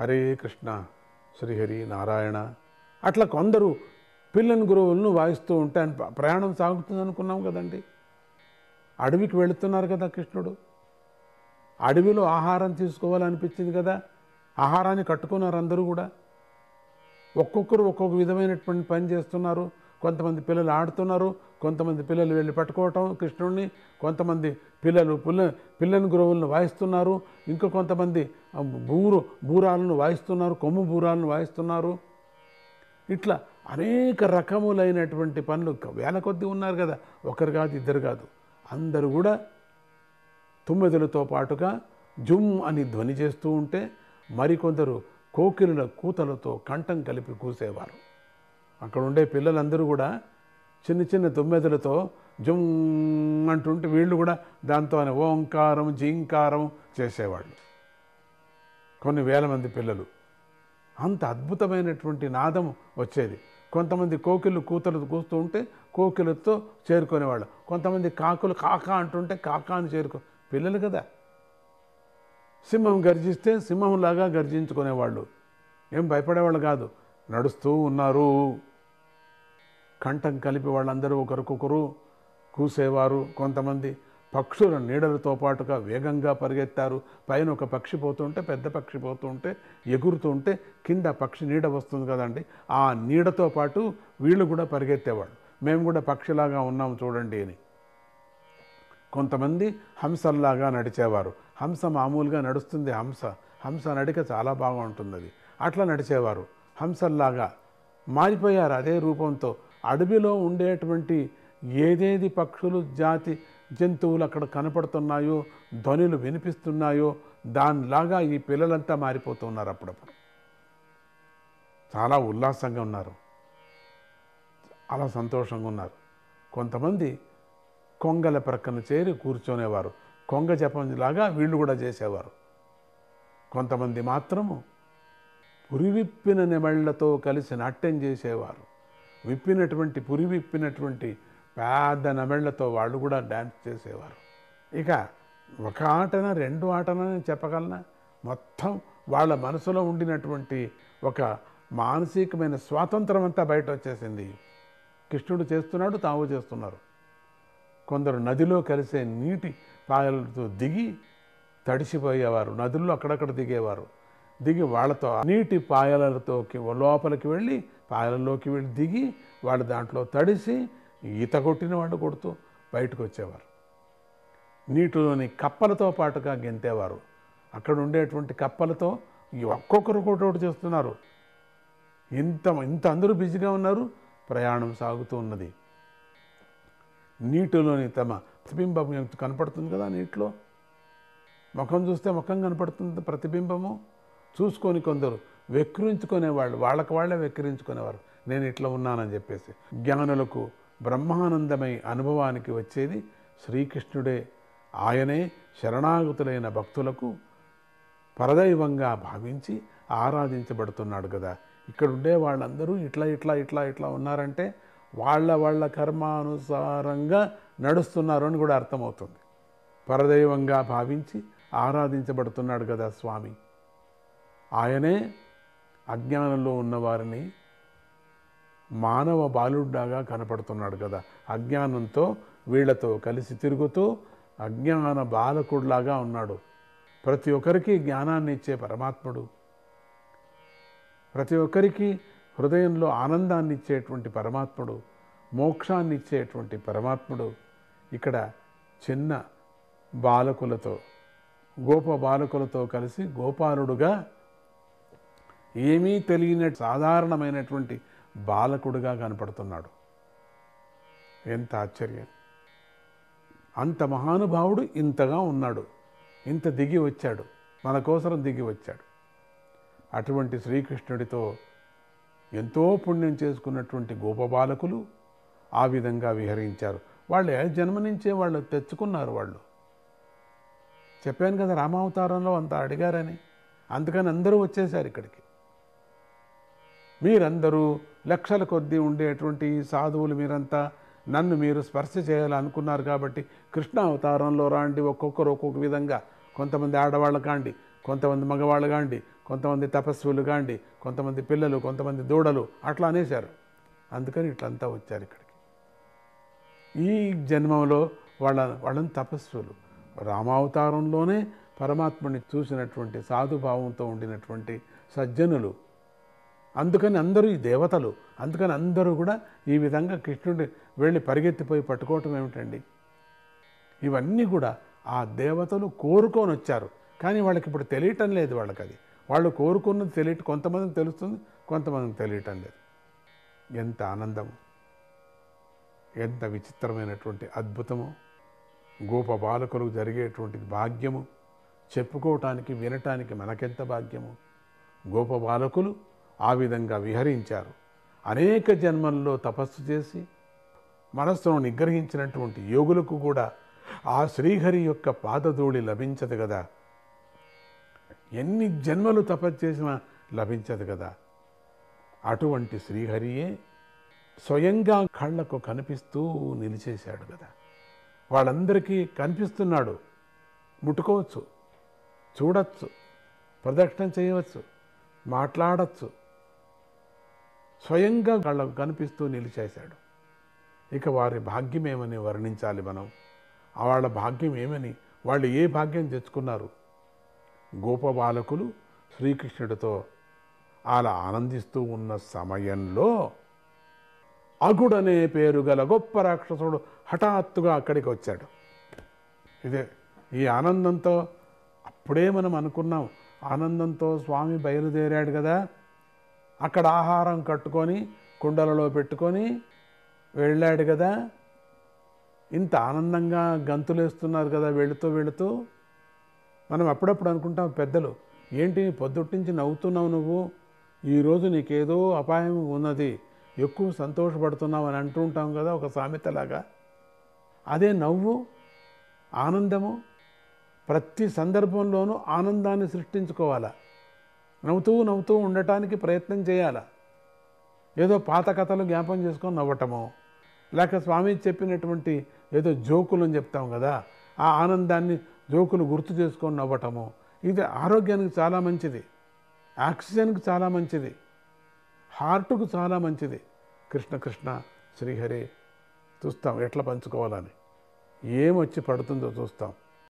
హరే కృష్ణ శ్రీహరి నారాయణ అట్లా కొందరు పిల్లని గురువులను వాయిస్తూ ఉంటే ఆయన ప- ప్రయాణం సాగుతుంది అనుకున్నాం కదండి అడవికి వెళుతున్నారు కదా కృష్ణుడు అడవిలో ఆహారం తీసుకోవాలనిపించింది కదా ఆహారాన్ని కట్టుకున్నారు అందరూ కూడా ఒక్కొక్కరు ఒక్కొక్క విధమైనటువంటి పని చేస్తున్నారు కొంతమంది పిల్లలు ఆడుతున్నారు కొంతమంది పిల్లలు వెళ్ళి పట్టుకోవటం కృష్ణుడిని కొంతమంది పిల్లలు పుల్ల పిల్లని గురువులను వాయిస్తున్నారు ఇంకా కొంతమంది ఆ, బూరు బూరాలను వాయిస్తున్నారు కొమ్ము బూరాలను వాయిస్తున్నారు ఇట్లా అనేక రకములైనటువంటి పనులు వేల కొద్దీ ఉన్నారు కదా ఒకరు కాదు ఇద్దరు కాదు అందరూ కూడా తుమ్మెదలతో పాటుగా జుమ్ అని ధ్వని చేస్తూ ఉంటే మరికొందరు కోకిలుల కూతలతో కంఠం కలిపి కూసేవారు అక్కడ ఉండే పిల్లలందరూ కూడా చిన్న చిన్న తుమ్మెదలతో జుమ్ అంటుంటే వీళ్ళు కూడా దాంతో ఓంకారం జీంకారం చేసేవాళ్ళు కొన్ని వేల మంది పిల్లలు అంత అద్భుతమైనటువంటి నాదం వచ్చేది కొంతమంది కోకిళ్ళు కూతలు కూస్తూ ఉంటే కోకిలతో చేరుకునేవాళ్ళు కొంతమంది కాకులు కాకా అంటుంటే కాకా అని చేరుకో పిల్లలు కదా సింహం గర్జిస్తే సింహంలాగా గర్జించుకునేవాళ్ళు ఏం భయపడేవాళ్ళు కాదు నడుస్తూ ఉన్నారు కంఠం కలిపి వాళ్ళందరూ ఒకరికొకరు కూసేవారు కొంతమంది పక్షుల నీడలతో పాటుగా వేగంగా పరిగెత్తారు పైన ఒక పక్షి పోతుంటే పెద్ద పక్షి పోతుంటే ఎగురుతూ ఉంటే కింద పక్షి నీడ వస్తుంది కదండి ఆ నీడతో పాటు వీళ్ళు కూడా పరిగెత్తేవాళ్ళు మేము కూడా పక్షిలాగా ఉన్నాం చూడండి అని కొంతమంది హంసల్లాగా నడిచేవారు హంస మామూలుగా నడుస్తుంది హంస హంస నడిక చాలా బాగా ఉంటుంది అది అట్లా నడిచేవారు హంసల్లాగా మారిపోయారు అదే రూపంతో అడవిలో ఉండేటువంటి ఏదేది పక్షులు జాతి జంతువులు అక్కడ కనపడుతున్నాయో ధ్వనులు వినిపిస్తున్నాయో దానిలాగా ఈ పిల్లలంతా మారిపోతున్నారు అప్పుడప్పుడు చాలా ఉల్లాసంగా ఉన్నారు అలా సంతోషంగా ఉన్నారు కొంతమంది కొంగల ప్రక్కన చేరి కూర్చొనేవారు కొంగ జపంలాగా వీళ్ళు కూడా చేసేవారు కొంతమంది మాత్రము పురి విప్పిన నెమళ్లతో కలిసి నాట్యం చేసేవారు విప్పినటువంటి పురి విప్పినటువంటి పెద్ద నెమళ్లతో వాళ్ళు కూడా డ్యాన్స్ చేసేవారు ఇక ఒక ఆటన రెండు ఆటన నేను చెప్పగలనా మొత్తం వాళ్ళ మనసులో ఉండినటువంటి ఒక మానసికమైన స్వాతంత్రం అంతా బయట వచ్చేసింది కృష్ణుడు చేస్తున్నాడు తాము చేస్తున్నారు కొందరు నదిలో కలిసే నీటి పాయలతో దిగి తడిసిపోయేవారు నదుల్లో అక్కడక్కడ దిగేవారు దిగి వాళ్ళతో నీటి పాయలతో లోపలికి వెళ్ళి పాయలలోకి వెళ్ళి దిగి వాళ్ళు దాంట్లో తడిసి ఈత కొట్టిన వాళ్ళు కొడుతూ బయటకు వచ్చేవారు నీటిలోని కప్పలతో పాటుగా గెంతేవారు అక్కడ ఉండేటువంటి కప్పలతో ఈ ఒక్కొక్కరు ఒకటి చేస్తున్నారు ఇంత ఇంత అందరూ బిజీగా ఉన్నారు ప్రయాణం సాగుతూ ఉన్నది నీటిలోని తమ ప్రతిబింబం ఎంత కనపడుతుంది కదా నీటిలో ముఖం చూస్తే ముఖం కనపడుతుంది ప్రతిబింబము చూసుకొని కొందరు వెక్కిరించుకునేవాళ్ళు వాళ్ళకి వాళ్ళే వెక్కిరించుకునేవారు నేను ఇట్లా ఉన్నానని చెప్పేసి జ్ఞానులకు బ్రహ్మానందమై అనుభవానికి వచ్చేది శ్రీకృష్ణుడే ఆయనే శరణాగతులైన భక్తులకు పరదైవంగా భావించి ఆరాధించబడుతున్నాడు కదా ఇక్కడ ఉండే వాళ్ళందరూ ఇట్లా ఇట్లా ఇట్లా ఇట్లా ఉన్నారంటే వాళ్ళ వాళ్ళ కర్మానుసారంగా నడుస్తున్నారు అని కూడా అర్థమవుతుంది పరదైవంగా భావించి ఆరాధించబడుతున్నాడు కదా స్వామి ఆయనే అజ్ఞానంలో ఉన్నవారిని మానవ బాలుడ్డాగా కనపడుతున్నాడు కదా అజ్ఞానంతో వీళ్ళతో కలిసి తిరుగుతూ అజ్ఞాన బాలకుడిలాగా ఉన్నాడు ప్రతి ఒక్కరికి జ్ఞానాన్ని ఇచ్చే పరమాత్ముడు ప్రతి ఒక్కరికి హృదయంలో ఆనందాన్ని ఇచ్చేటువంటి పరమాత్ముడు మోక్షాన్ని ఇచ్చేటువంటి పరమాత్ముడు ఇక్కడ చిన్న బాలకులతో గోప బాలకులతో కలిసి గోపాలుడుగా ఏమీ తెలియని సాధారణమైనటువంటి బాలకుడుగా కనపడుతున్నాడు ఎంత ఆశ్చర్యం అంత మహానుభావుడు ఇంతగా ఉన్నాడు ఇంత దిగి వచ్చాడు మన కోసరం దిగి వచ్చాడు అటువంటి శ్రీకృష్ణుడితో ఎంతో పుణ్యం చేసుకున్నటువంటి గోపబాలకులు ఆ విధంగా విహరించారు వాళ్ళు ఏ జన్మ నుంచే వాళ్ళు తెచ్చుకున్నారు వాళ్ళు చెప్పాను కదా రామావతారంలో అంత అడిగారని అందుకని అందరూ వచ్చేసారు ఇక్కడికి మీరందరూ లక్షల కొద్దీ ఉండేటువంటి ఈ సాధువులు మీరంతా నన్ను మీరు స్పర్శ చేయాలనుకున్నారు కాబట్టి కృష్ణ అవతారంలో రాండి ఒక్కొక్కరు ఒక్కొక్క విధంగా కొంతమంది ఆడవాళ్ళు కాండి కొంతమంది మగవాళ్ళు కాండి కొంతమంది తపస్సులు కాండి కొంతమంది పిల్లలు కొంతమంది దూడలు అట్లా అనేశారు అందుకని ఇట్లంతా వచ్చారు ఇక్కడికి ఈ జన్మంలో వాళ్ళ వాళ్ళని తపస్సులు రామావతారంలోనే పరమాత్మని చూసినటువంటి సాధుభావంతో ఉండినటువంటి సజ్జనులు అందుకని అందరూ ఈ దేవతలు అందుకని అందరూ కూడా ఈ విధంగా కృష్ణుడి వెళ్ళి పరిగెత్తిపోయి పట్టుకోవటం ఏమిటండి ఇవన్నీ కూడా ఆ దేవతలు కోరుకొని వచ్చారు కానీ వాళ్ళకి ఇప్పుడు తెలియటం లేదు వాళ్ళకి అది వాళ్ళు కోరుకున్నది తెలియట కొంతమందికి తెలుస్తుంది కొంతమందికి తెలియటం లేదు ఎంత ఆనందము ఎంత విచిత్రమైనటువంటి అద్భుతము గోప బాలకులకు జరిగేటువంటి భాగ్యము చెప్పుకోవటానికి వినటానికి మనకెంత భాగ్యము గోప బాలకులు ఆ విధంగా విహరించారు అనేక జన్మల్లో తపస్సు చేసి మనస్సును నిగ్రహించినటువంటి యోగులకు కూడా ఆ శ్రీహరి యొక్క పాదధూళి లభించదు కదా ఎన్ని జన్మలు తపస్సు చేసినా లభించదు కదా అటువంటి శ్రీహరియే స్వయంగా కళ్ళకు కనిపిస్తూ నిలిచేశాడు కదా వాళ్ళందరికీ కనిపిస్తున్నాడు ముట్టుకోవచ్చు చూడొచ్చు ప్రదక్షిణ చేయవచ్చు మాట్లాడచ్చు స్వయంగా కళ్ళకు కనిపిస్తూ నిలిచేశాడు ఇక వారి భాగ్యం ఏమని వర్ణించాలి మనం ఆ వాళ్ళ భాగ్యం ఏమని వాళ్ళు ఏ భాగ్యం తెచ్చుకున్నారు గోప బాలకులు శ్రీకృష్ణుడితో అలా ఆనందిస్తూ ఉన్న సమయంలో అగుడనే పేరు గల గొప్ప రాక్షసుడు హఠాత్తుగా అక్కడికి వచ్చాడు ఇదే ఈ ఆనందంతో అప్పుడే మనం అనుకున్నాం ఆనందంతో స్వామి బయలుదేరాడు కదా అక్కడ ఆహారం కట్టుకొని కుండలలో పెట్టుకొని వెళ్ళాడు కదా ఇంత ఆనందంగా గంతులేస్తున్నారు కదా వెళుతూ వెళుతూ మనం అప్పుడప్పుడు అనుకుంటాం పెద్దలు ఏంటి పొద్దుట్నుంచి నవ్వుతున్నావు నువ్వు ఈరోజు నీకేదో అపాయం ఉన్నది ఎక్కువ సంతోషపడుతున్నావు అని అంటూ ఉంటాం కదా ఒక సామెతలాగా అదే నవ్వు ఆనందము ప్రతి సందర్భంలోనూ ఆనందాన్ని సృష్టించుకోవాలా నవ్వుతూ నవ్వుతూ ఉండటానికి ప్రయత్నం చేయాలా ఏదో పాత కథలు జ్ఞాపం చేసుకొని నవ్వటము లేక స్వామి చెప్పినటువంటి ఏదో జోకులు అని చెప్తాం కదా ఆ ఆనందాన్ని జోకులు గుర్తు చేసుకొని నవ్వటము ఇది ఆరోగ్యానికి చాలా మంచిది ఆక్సిజన్కి చాలా మంచిది హార్ట్కు చాలా మంచిది కృష్ణ కృష్ణ శ్రీహరి చూస్తాం ఎట్లా పంచుకోవాలని ఏమొచ్చి పడుతుందో చూస్తాం